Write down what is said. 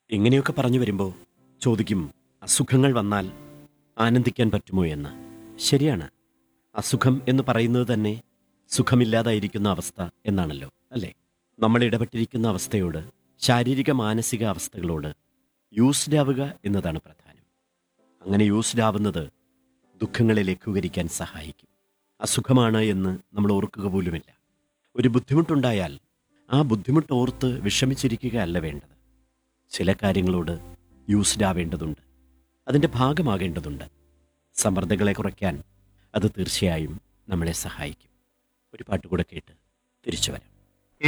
ഇങ്ങനെയൊക്കെ പറഞ്ഞു വരുമ്പോൾ ചോദിക്കും അസുഖങ്ങൾ വന്നാൽ ആനന്ദിക്കാൻ പറ്റുമോ എന്ന് ശരിയാണ് അസുഖം എന്ന് പറയുന്നത് തന്നെ സുഖമില്ലാതായിരിക്കുന്ന അവസ്ഥ എന്നാണല്ലോ അല്ലേ നമ്മൾ ഇടപെട്ടിരിക്കുന്ന അവസ്ഥയോട് ശാരീരിക മാനസിക അവസ്ഥകളോട് യൂസ്ഡ് ആവുക എന്നതാണ് പ്രധാനം അങ്ങനെ യൂസ്ഡ് ആവുന്നത് ദുഃഖങ്ങളെ ലഘൂകരിക്കാൻ സഹായിക്കും അസുഖമാണ് എന്ന് നമ്മൾ ഓർക്കുക പോലുമില്ല ഒരു ബുദ്ധിമുട്ടുണ്ടായാൽ ആ ബുദ്ധിമുട്ട് ഓർത്ത് വിഷമിച്ചിരിക്കുകയല്ല വേണ്ടത് ചില കാര്യങ്ങളോട് യൂസ്ഡ് ആവേണ്ടതുണ്ട് അതിൻ്റെ ഭാഗമാകേണ്ടതുണ്ട് സമ്മർദ്ദങ്ങളെ കുറയ്ക്കാൻ അത് തീർച്ചയായും നമ്മളെ സഹായിക്കും ഒരു പാട്ട് കൂടെ കേട്ട് തിരിച്ചു വരാം